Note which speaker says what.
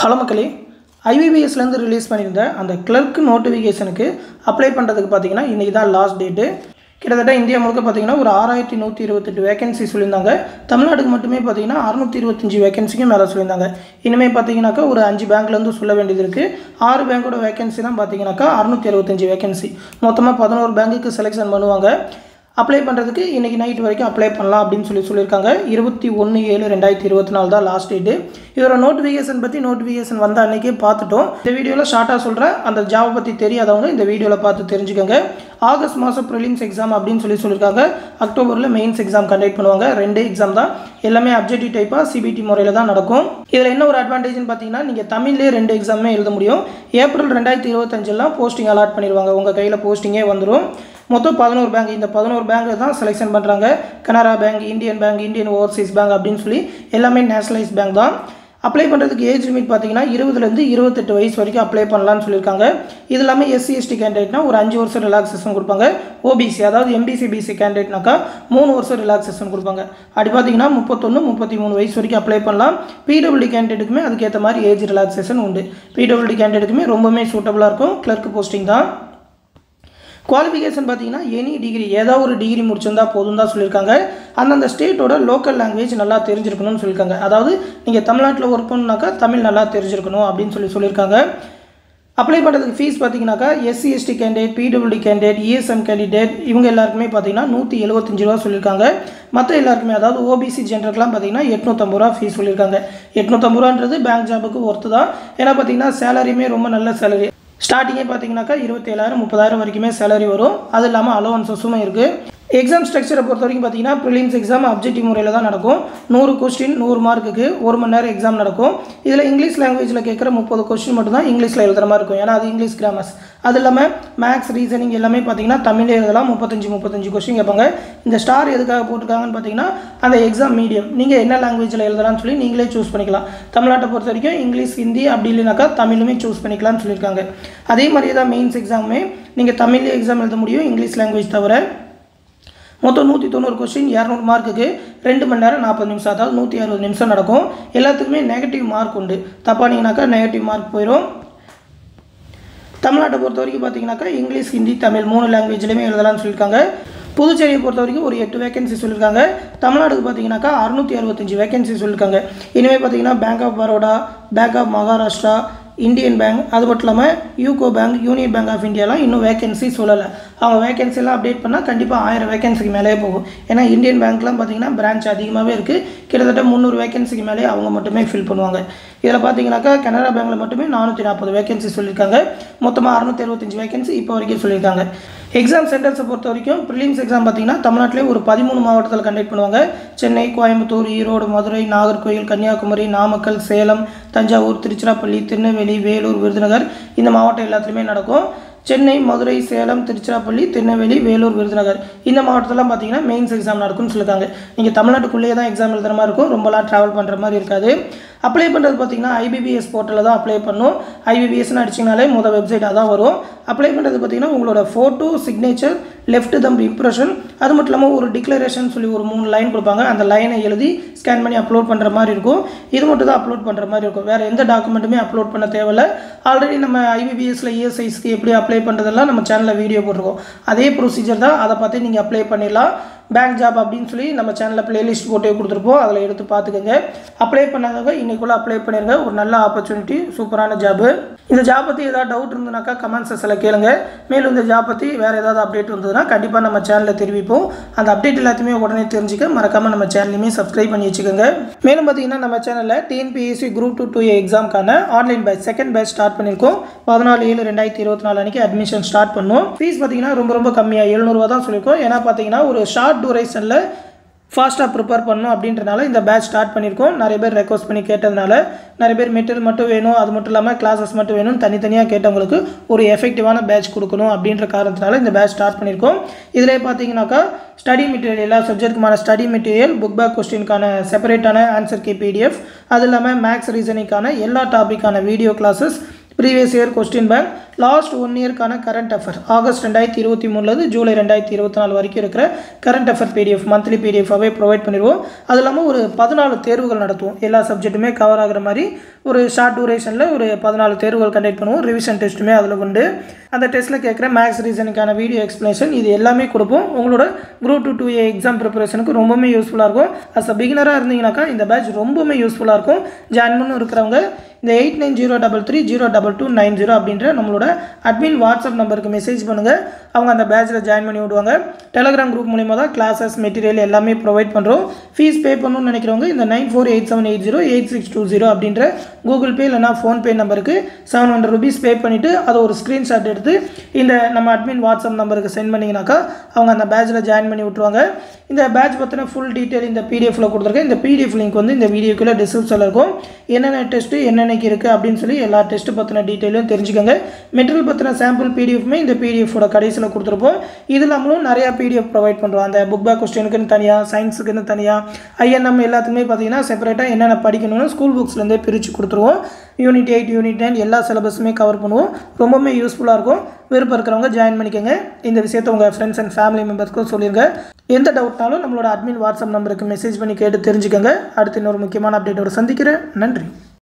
Speaker 1: hello மக்களே ஐபிபிஎஸ்லேருந்து release பண்ணியிருந்த அந்த கிளர்க் நோட்டிஃபிகேஷனுக்கு அப்ளை பண்ணுறதுக்கு பார்த்தீங்கன்னா இன்றைக்கி தான் லாஸ்ட் டேட்டு கிட்டத்தட்ட இந்தியா முழுக்க பார்த்தீங்கன்னா ஒரு ஆறாயிரத்தி நூற்றி இருபத்தெட்டு வேகன்சி சொல்லியிருந்தாங்க தமிழ்நாட்டுக்கு மட்டுமே பார்த்தீங்கன்னா அறுநூற்றி இருபத்தஞ்சி வேகன்சிக்கும் மேலே சொல்லியிருந்தாங்க இனிமேல் பார்த்தீங்கன்னாக்கா ஒரு அஞ்சு பேங்க்லேருந்து சொல்ல வேண்டியது இருக்குது ஆறு பேங்க்கோட வேகன்சி தான் பார்த்தீங்கன்னாக்கா அறுநூற்றி அறுபத்தஞ்சி வேகன்சி மொத்தமாக பதினோரு பேங்க்குக்கு செலெக்ஷன் பண்ணுவாங்க அப்ளை பண்ணுறதுக்கு இன்றைக்கி நைட் வரைக்கும் அப்ளை பண்ணலாம் அப்படின்னு சொல்லி சொல்லியிருக்காங்க இருபத்தி ஒன்று ஏழு ரெண்டாயிரத்தி இருபத்தி நாலு தான் லாஸ்ட் டேட்டு இதோட நோட்டிஃபிகேஷன் பற்றி நோட்டிஃபிகேஷன் வந்த அன்றைக்கே பார்த்துட்டோம் இந்த வீடியோவில் ஷார்ட்டாக சொல்கிறேன் அந்த ஜாவை பற்றி தெரியாதவங்க இந்த வீடியோவில் பார்த்து தெரிஞ்சுக்கோங்க ஆகஸ்ட் மாதம் ப்ரிலிம்ஸ் எக்ஸாம் அப்படின்னு சொல்லி சொல்லியிருக்காங்க அக்டோபரில் மெயின்ஸ் எக்ஸாம் கண்டக்ட் பண்ணுவாங்க ரெண்டு எக்ஸாம் தான் எல்லாமே அப்ஜெக்டிவ் டைப்பாக சிபிடி முறையில் தான் நடக்கும் இதில் என்ன ஒரு அட்வான்டேஜ்னு பார்த்தீங்கன்னா நீங்கள் தமிழ்லேயே ரெண்டு எக்ஸாமே எழுத முடியும் ஏப்ரல் ரெண்டாயிரத்தி இருபத்தஞ்செல்லாம் போஸ்டிங் அலாட் பண்ணிடுவாங்க உங்கள் கையில் போஸ்டிங்கே வந்துடும் மொத்தம் பதினோரு பேங்க் இந்த பதினோரு பேங்க் தான் செலெக்ஷன் பண்ணுறாங்க Canara bank Indian bank Indian overseas bank அப்படின்னு சொல்லி எல்லாமே நேஷனலைஸ் பேங்க் தான் அப்ளை பண்ணுறதுக்கு ஏஜ் லிமிட் பார்த்தீங்கன்னா இருபதுலேருந்து இருபத்தெட்டு வயசு வரைக்கும் அப்ளை பண்ணலாம்னு சொல்லியிருக்காங்க இது இல்லாமல் எஸ்சி எஸ்டி கேண்டிடேட்னா ஒரு அஞ்சு வருஷம் ரிலாக்ஸேஷன் கொடுப்பாங்க ஓபிசி அதாவது எம்பிசி பிசி கேண்டிடேட்னாக்கா மூணு வருஷம் ரிலாக்ஸேஷன் கொடுப்பாங்க அப்படி பார்த்தீங்கன்னா முப்பத்தொன்று முப்பத்தி மூணு வயசு வரைக்கும் அப்ளை பண்ணலாம் பிடபிள்டி கேண்டிடேட்டுக்குமே அதுக்கேற்ற மாதிரி ஏஜ் ரிலாக்ஸேஷன் உண்டு பிடபிள்டி கேண்டிடேட்டுக்குமே ரொம்பவுமே சூட்டபுளாக இருக்கும் கிளர்க் போஸ்டிங் தான் குவாலிஃபிகேஷன் பார்த்தீங்கன்னா எனி டிகிரி ஏதாவது ஒரு டிகிரி முடிச்சிருந்தா போதும் தான் சொல்லியிருக்காங்க அந்தந்த ஸ்டேட்டோட லோக்கல் லாங்குவேஜ் நல்லா தெரிஞ்சிருக்கணும்னு சொல்லியிருக்காங்க அதாவது நீங்கள் தமிழ்நாட்டில் ஒர்க் பண்ணாக்கா தமிழ் நல்லா தெரிஞ்சிருக்கணும் அப்படின்னு சொல்லி சொல்லியிருக்காங்க அப்ளை பண்ணுறதுக்கு ஃபீஸ் பார்த்தீங்கன்னாக்கா SC ST candidate PWD candidate ESM candidate இவங்க எல்லாருக்குமே பார்த்தீங்கன்னா நூற்றி எழுபத்தஞ்சு ரூபா சொல்லியிருக்காங்க மற்ற எல்லாருக்குமே அதாவது ஓபிசி ஜென்ரலுக்குலாம் பார்த்தீங்கன்னா எட்நூற்றம்பது ரூபா ஃபீஸ் சொல்லியிருக்காங்க எட்நூற்றம்பது ரூபான்றது பேங்க் ஜாபுக்கு ஒர்த்து தான் ஏன்னா பார்த்தீங்கன்னா சேலரியுமே ரொம்ப நல்ல சேலரி ஸ்டார்டிங்கே பார்த்தீங்கன்னாக்கா இருபத்தேழாயிரம் முப்பதாயிரம் வரைக்குமே சேலரி வரும் அது இல்லாமல் அலோவன்சஸும் இருக்குது எக்ஸாம் ஸ்ட்ரக்சரை பொறுத்த வரைக்கும் பார்த்தீங்கன்னா ப்ரிலிம்ஸ் எக்ஸாம் அப்ஜெக்டிவ் முறையில் தான் நடக்கும் நூறு கொஸ்டின் நூறு மார்க்குக்கு ஒரு மணி நேரம் எக்ஸாம் நடக்கும் இதில் இங்கிலீஷ் லாங்குவேஜில் கேட்குற முப்பது கொஸ்டின் மட்டும் தான் இங்கிலீஷில் எழுதுகிற மாதிரி இருக்கும் ஏன்னா அது இங்கிலீஷ் கிராமர்ஸ் அது இல்லாமல் மேக்ஸ் ரீசனிங் எல்லாமே பார்த்தீங்கன்னா தமிழே எழுதலாம் முப்பத்தஞ்சு முப்பத்தஞ்சு கொஸ்டின் கேட்பாங்க இந்த ஸ்டார் எதுக்காக போட்டிருக்காங்கன்னு பார்த்தீங்கன்னா அந்த எக்ஸாம் மீடியம் நீங்கள் என்ன லாங்குவேஜில் எழுதலாம்னு சொல்லி நீங்களே சூஸ் பண்ணிக்கலாம் தமிழ்நாட்டை பொறுத்த வரைக்கும் இங்கிலீஷ் ஹிந்தி அப்படி இல்லைனாக்கா தமிழுமே சூஸ் பண்ணிக்கலாம்னு சொல்லியிருக்காங்க அதே மாதிரி தான் மெயின்ஸ் எக்ஸாமுமே நீங்கள் தமிழ்லேயே எக்ஸாம் எழுத முடியும் இங்கிலீஷ் லாங்குவேஜ் தவிர மொத்தம் நூற்றி தொண்ணூறு கொஸ்டின் இரநூறு மார்க்குக்கு ரெண்டு மணி நேரம் நாற்பது நிமிஷம் அதாவது நூற்றி அறுபது நிமிஷம் நடக்கும் எல்லாத்துக்குமே நெகட்டிவ் மார்க் உண்டு தப்பானீங்கனாக்கா நெகட்டிவ் மார்க் போயிடும் தமிழ்நாட்டை பொறுத்த வரைக்கும் பார்த்தீங்கன்னாக்கா இங்கிலீஷ் ஹிந்தி தமிழ் மூணு லாங்குவேஜ்லையுமே எழுதலாம்னு சொல்லியிருக்காங்க புதுச்சேரியை பொறுத்த வரைக்கும் ஒரு எட்டு வேகன்சி சொல்லியிருக்காங்க தமிழ்நாடுக்கு பார்த்தீங்கன்னாக்கா அறுநூற்றி அறுபத்தஞ்சு வேகன்சி சொல்லியிருக்காங்க இனிமேல் பார்த்தீங்கன்னா bank of Baroda bank of Maharashtra Indian bank அது மட்டும் இல்லாமல் UCO bank union bank of இந்தியாலாம் இன்னும் வேகன்சி சொல்லலை அவங்க வேகன்சிலாம் அப்டேட் பண்ணால் கண்டிப்பாக ஆயிரம் வேகன்சிக்கு மேலே போகும் ஏன்னா இந்தியன் பேங்க்லாம் பார்த்தீங்கன்னா பிரான்ச் அதிகமாகவே இருக்குது கிட்டத்தட்ட முந்நூறு வேகன்சிக்கு மேலே அவங்க மட்டுமே ஃபில் பண்ணுவாங்க இதில் பார்த்தீங்கன்னாக்கா கனரா பேங்க்கில் மட்டுமே நானூற்றி நாற்பது வேகன்சி சொல்லியிருக்காங்க மொத்தமாக அறுநூற்றி அறுபத்தஞ்சு வேகன்சி இப்போ வரைக்கும் சொல்லியிருக்காங்க எக்ஸாம் சென்டர்ஸை பொறுத்த வரைக்கும் ப்ரிலிம்ஸ் எக்ஸாம் பார்த்தீங்கன்னா தமிழ்நாட்டிலே ஒரு பதிமூணு மாவட்டத்தில் கண்டக்ட் பண்ணுவாங்க சென்னை கோயம்புத்தூர் ஈரோடு மதுரை நாகர்கோயில் கன்னியாகுமரி நாமக்கல் சேலம் தஞ்சாவூர் திருச்சிராப்பள்ளி திருநெல்வேலி வேலூர் விருதுநகர் இந்த மாவட்டம் எல்லாத்துலேயுமே நடக்கும் சென்னை மதுரை சேலம் திருச்சிராப்பள்ளி திருநெல்வேலி வேலூர் விருதுநகர் இந்த மாவட்டத்திலாம் பார்த்தீங்கன்னா மெயின்ஸ் எக்ஸாம் நடக்கும்னு சொல்லியிருக்காங்க நீங்கள் தமிழ்நாட்டுக்குள்ளேயே தான் எக்ஸாம் எழுதுகிற மாதிரி இருக்கும் ரொம்பலாம் ட்ராவல் பண்ணுற மாதிரி இருக்காது அப்ளை பண்ணுறது பார்த்தீங்கன்னா ஐபிபிஎஸ் போர்ட்டலில் தான் அப்ளை பண்ணும் ஐபிபிஎஸ்னு அடிச்சிங்கனாலே முதல் வெப்சைட்டாக தான் வரும் அப்ளை பண்ணுறது பார்த்தீங்கன்னா உங்களோட photo signature left thumb impression அது மட்டும் இல்லாமல் ஒரு டிக்ளரேஷன் சொல்லி ஒரு மூணு லைன் கொடுப்பாங்க அந்த லைனை எழுதி ஸ்கேன் பண்ணி அப்லோட் பண்ணுற மாதிரி இருக்கும் இது மட்டும் தான் அப்லோட் பண்ணுற மாதிரி இருக்கும் வேறு எந்த டாக்குமெண்ட்டுமே அப்லோட் பண்ண தேவையில்ல ஆல்ரெடி நம்ம ஐபிபிஎஸ்ல இஎஸ்ஐஸ்க்கு எப்படி அப்ளை பண்ணுறதெல்லாம் நம்ம சேனலில் வீடியோ போட்டிருக்கோம் அதே ப்ரொசீஜர் தான் அதை பார்த்து நீங்கள் அப்ளை பண்ணிடலாம் பேங்க் ஜாப் அப்படின்னு சொல்லி நம்ம சேனலில் ப்ளேலிஸ்ட் போட்டு கொடுத்துருப்போம் அதில் எடுத்து பார்த்துக்கோங்க அப்ளை பண்ணாதவங்க இன்றைக்குள்ளே அப்ளை பண்ணிடுங்க ஒரு நல்ல ஆப்பர்ச்சுனிட்டி சூப்பரான ஜாபு இந்த ஜாப் பற்றி ஏதாவது டவுட் இருந்ததுனாக்கா கமெண்ட் செக்ஷனில் கேளுங்க மேலும் இந்த ஜாப் பற்றி வேறு ஏதாவது அப்டேட் வந்ததுன்னா கண்டிப்பாக நம்ம சேனலில் தெரிவிப்போம் அந்த அப்டேட் எல்லாத்தையுமே உடனே தெரிஞ்சுக்க மறக்காமல் நம்ம சேனலையுமே சப்ஸ்கிரைப் பண்ணி வச்சுக்கோங்க மேலும் பார்த்தீங்கன்னா நம்ம சேனலில் டிஎன்பிஎஸ்சி குரூப் டூ டூ எக்ஸாம்க்கான online batch second batch start பண்ணியிருக்கோம் பதினாலு ஏழு ரெண்டாயிரத்தி இருபத்தி நாலு அன்றைக்கி அட்மிஷன் ஸ்டார்ட் பண்ணும் ஃபீஸ் பார்த்தீங்கன்னா ரொம்ப ரொம்ப கம்மியாக எழுநூறுவா தான் சொல்லியிருக்கோம் ஏன்னா பார்த்தீங்கன்னா ஒரு ஷார்ட் டூரேஷனில் ஃபாஸ்ட்டாக ப்ரிப்பேர் பண்ணணும் அப்படின்றனால இந்த பேட்ச் ஸ்டார்ட் பண்ணியிருக்கோம் நிறைய பேர் ரெக்வஸ்ட் பண்ணி கேட்டதுனால நிறைய பேர் மெட்டீரியல் மட்டும் வேணும் அது மட்டும் இல்லாமல் கிளாஸஸ் மட்டும் வேணும் தனித்தனியாக கேட்டவங்களுக்கு ஒரு எஃபெக்டிவான பேட்ச் கொடுக்கணும் அப்படின்ற காரணத்தினால இந்த பேட்ச் ஸ்டார்ட் பண்ணியிருக்கோம் இதில் பார்த்தீங்கன்னாக்கா ஸ்டடி மெட்டீரியல் எல்லா சப்ஜெக்ட்டுக்குமான ஸ்டடி மெட்டீரியல் புக் பேக் கொஸ்டினுக்கான செப்பரேட்டான ஆன்சர் கே பிடிஎஃப் அது இல்லாமல் மேக்ஸ் ரீசனிங்கான எல்லா டாப்பிக்கான video classes previous year question bank last one இயர்க்கான கரண்ட் அஃபர் ஆகஸ்ட் ரெண்டாயிரத்தி இருபத்தி மூணுலேருந்து ஜூலை ரெண்டாயிரத்தி இருபத்தி நாலு வரைக்கும் இருக்கிற கரண்ட் அஃபர் பிடிஎஃப் மந்த்லி பிடிஎஃபாகவே ப்ரொவைட் பண்ணிடுவோம் அது இல்லாமல் ஒரு பதினாலு தேர்வுகள் நடத்துவோம் எல்லா சப்ஜெக்ட்டுமே கவர் ஆகிற மாதிரி ஒரு ஷார்ட் டூரேஷனில் ஒரு பதினாலு தேர்வுகள் கண்டக்ட் பண்ணுவோம் ரிவிஷன் டெஸ்ட்டுமே அதில் உண்டு அந்த டெஸ்ட்டில் கேட்குற மேக்ஸ் ரீசனுக்கான வீடியோ எக்ஸ்ப்ளனேஷன் இது எல்லாமே கொடுப்போம் உங்களோட group two two A exam ப்ரிப்பரேஷனுக்கு ரொம்பவுமே யூஸ்ஃபுல்லாக இருக்கும் அஸ் அ பிகினராக இருந்தீங்கன்னாக்கா இந்த பேட்ச் ரொம்பவுமே யூஸ்ஃபுல்லாக இருக்கும் ஜாயின் பண்ணு இருக்கிறவங்க இந்த eight nine zero double three zero double two nine zero அப்படின்ற நம்மளோட அட்மின் வாட்ஸ்அப் நம்பருக்கு மெசேஜ் பண்ணுங்கள் அவங்க அந்த பேட்சில் ஜாயின் பண்ணி விடுவாங்க டெலகிராம் குரூப் மூலிமா தான் கிளாஸஸ் மெட்டீரியல் எல்லாமே ப்ரொவைட் பண்ணுறோம் ஃபீஸ் பே பண்ணணும்னு நினைக்கிறவங்க இந்த nine four eight seven eight zero eight six two zero அப்படின்ற கூகுள் பே இல்லைனா ஃபோன்பே நம்பருக்கு செவன் ஹண்ட்ரட் ருபீஸ் பே பண்ணிவிட்டு அதை ஒரு ஸ்க்ரீன்ஷாட் எடுத்து இந்த நம்ம அட்மின் வாட்ஸ்அப் நம்பருக்கு சென்ட் பண்ணிங்கனாக்கா அவங்க அந்த பேட்சில் ஜாயின் பண்ணி விட்ருவாங்க இந்த பேட்ச் பற்றின ஃபுல் டீட்டெயில் இந்த பிடிஎஃப்ல கொடுத்துருக்கேன் இந்த பிடிஎஃப் லிங்க் வந்து இந்த வீடியோக்குள்ளே டிஸ்கிரிப்ஷனில் இருக்கும் என்னென்ன டெஸ்ட்டு என்னென்னக்கு இருக்குது அப்படின்னு சொல்லி எல்லா டெஸ்ட்டு பற்றின டீட்டெயிலும் தெரிஞ்சுக்கோங்க மெட்டீரியல் பற்றின சாம்பிள் பிடிஎஃப்மே இந்த பிடிஎஃபோட கடைசியில் கொடுத்துருப்போம் இது இல்லாமலும் நிறையா பிடிஎஃப் ப்ரொவைட் பண்ணுறோம் அந்த புக் பேக் கொஸ்டினுக்குன்னு தனியாக சயின்ஸுக்குன்னு தனியாக ஐஎன்எம் எல்லாத்துக்குமே பார்த்தீங்கன்னா செப்பரேட்டாக என்னென்ன படிக்கணும்னு ஸ்கூல் புக்ஸ்லேருந்தே பிரித்து கொடுத்துருவோம் யூனிட் எயிட் யூனிட் நைன் எல்லா சிலபஸுமே கவர் பண்ணுவோம் ரொம்பவுமே யூஸ்ஃபுல்லாக இருக்கும் விருப்பம் இருக்கிறவங்க ஜாயின் பண்ணிக்கோங்க இந்த விஷயத்தை உங்கள் ஃப்ரெண்ட்ஸ் அண்ட் ஃபேமிலி மெம்பர்ஸ்க்கும் சொல்லிடுங்க எந்த டவுட்னாலும் நம்மளோட அட்மின் வாட்ஸ்அப் நம்பருக்கு மெசேஜ் பண்ணி கேட்டு தெரிஞ்சுக்கோங்க அடுத்து இன்னொரு முக்கியமான அப்டேட்டோட சந்திக்கிறேன் நன்றி